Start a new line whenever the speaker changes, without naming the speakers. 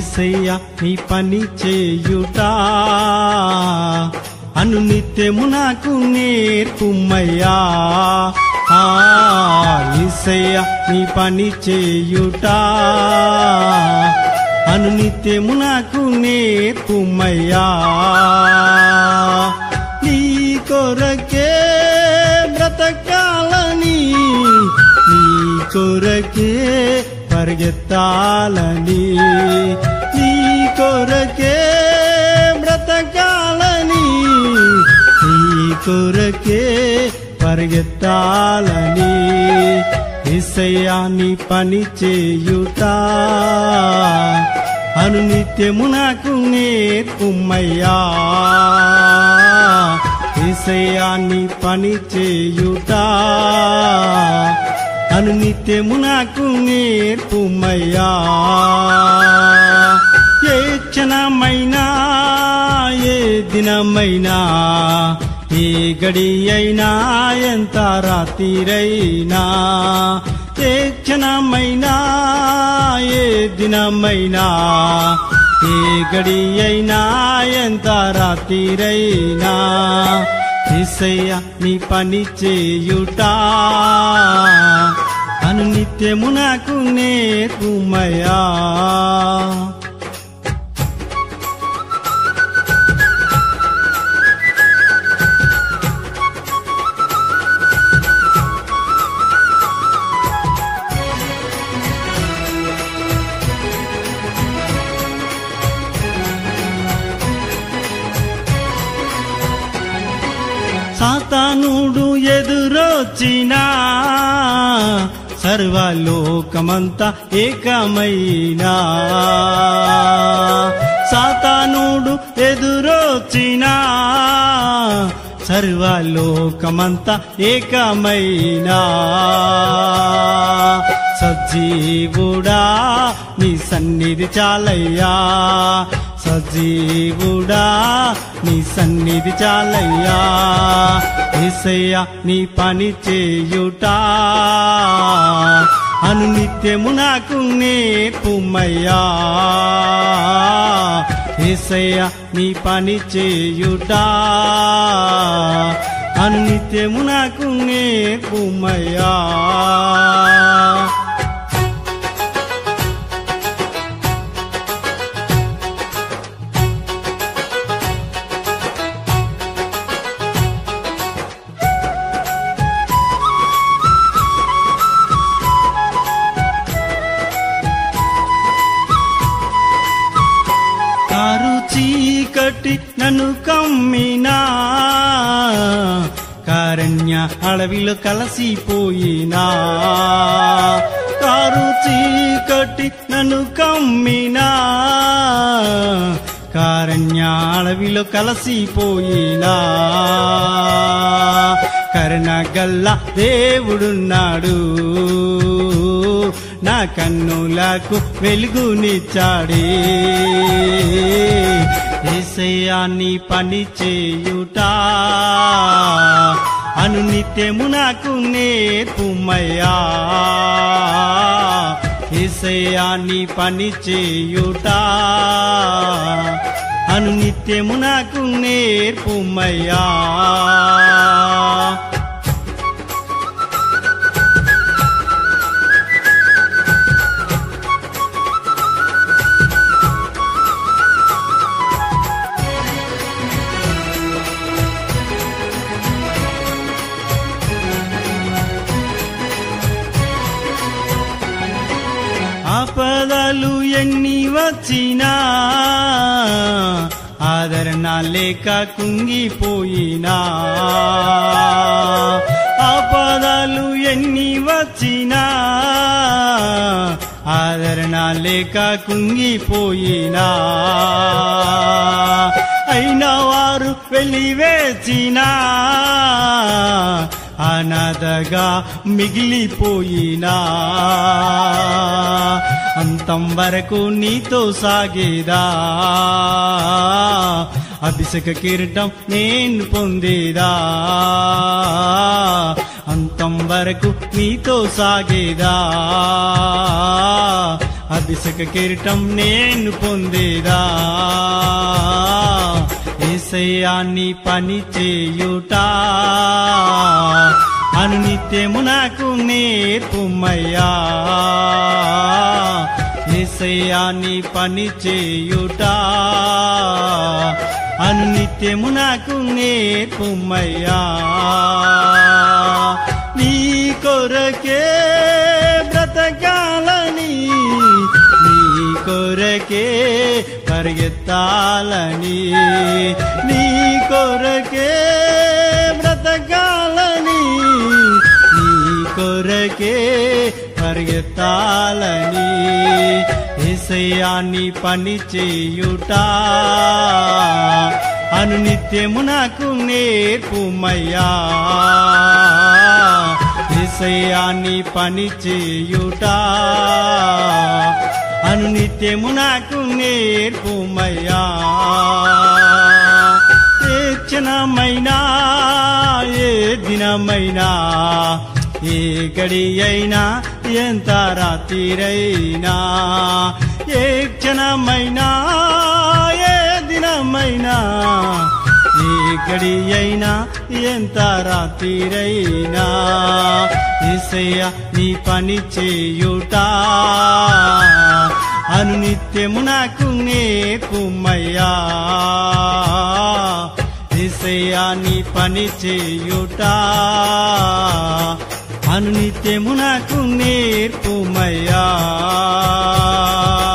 ఏసయ్య నీ పని చేయుట అను నిత్యము నాకు నేర్పుమయ్యా ఆ ఏసయ్య నీ పని చేయుట అను నిత్యము నాకు నేర్పుమయ్యా నీ కొరకే బ్రతకాలని నీ కొరకే పరిగెత్తాలని నీ కొరకే బ్రతకాలని నీ కొరకే పరిగెత్తాలని ఏసయ్యా నీ పని చేయుట అను నిత్యము నాకు నేర్పుమయ్యా ఏసయ్యా నీ పని చేయుట అను నిత్యము నాకు నేర్పుమయ్యా ఏ క్షణమైనా ఏ దినమైనా ఏ గడి అయినా ఎంత రాత్రిరైనా ఏ క్షణమైనా ఏ దినమైనా ఏ గడి అయినా ఎంత రాత్రిరైనా ఏసయ్య నీ పని చేయుట అను నిత్యము నాకు నేర్పుమయ్యా సాతానుడు ఎదురొచ్చినా సర్వలోకమంతా ఏకమైనా సాతానుడు ఎదురొచ్చినా సర్వలోకమంతా ఏకమైనా సజీవుడా నీ సన్నిధి చాలయ్యా సజీవుడా నీ సన్నిధి చాలయ్యా ఏసయ్యా నీ పని చేయుట అను నిత్యము నాకు నేర్పుమయ్యా ఏసయ్యా నీ పని చేయుట అను నిత్యము నాకు నేర్పుమయ్యా కారు చీకటి నన్ను కమ్మినా కారణ్య అడవిలో కలసిపోయినా కారు చీకటి నన్ను కమ్మినా కారణ్య అడవిలో కలసిపోయినా కరుణ గల్ల దేవుడున్నాడు నా కన్నులకు వెలుగునిచ్చాడే ఏసయ్యా నీ పని చేయుట అను నిత్యము నాకు నేర్పుమయ్యా ఏసయ్యా నీ పని చేయుట అను నిత్యము నాకు నేర్పుమయ్యా ఆపదలు ఎన్ని వచ్చినా ఆదరణ లేక కుంగిపోయినా ఆపదలు ఎన్ని వచ్చినా ఆదరణ లేక కుంగిపోయినా అయిన వారు వెలివేచినా అనాథగా మిగిలిపోయినా అంతం వరకు నీతో సాగేదా అభిషేక కిరీటం నేను పొందేదా అంతం వరకు నీతో సాగేదా అభిషేక కిరీటం నేను పొందేదా ఏసయ్యాన్ని పని చేయుట అనునిత్యము నాకు నేర్పుమయ్యా ఏసయ్యాన్ని పని చేయుట అనునిత్యము నాకు నేర్పుమయ్యా నీ కొరకే బ్రతకాలని నీ కొరకే పరిగెత్తాలని నీ కొరకే బ్రతకాలని నీ కొరకే పరిగెత్తాలని ఏసయ్యాన్ని పని చేయుట అనునిత్యము నాకు నేర్పుమయ్యా ఏసయ్యాన్ని పని చేయుట అనునిత్యము నాకు నేర్పుమయ్యా ఏ క్షణమైనా ఏ దినమైనా ఏ గడి అయినా ఎంత రాత్రిరైనా ఏ క్షణమైనా ఏ దినమైనా ఏ గడి అయినా ఎంత రాత్రిరైనా ఏసయ్య నీ పని చేయుట అనునిత్యము నాకు నేర్పుమయ్యా ఏసయ్య నీ పని చేయుట అనునిత్యము నాకు నేర్పుమయ్యా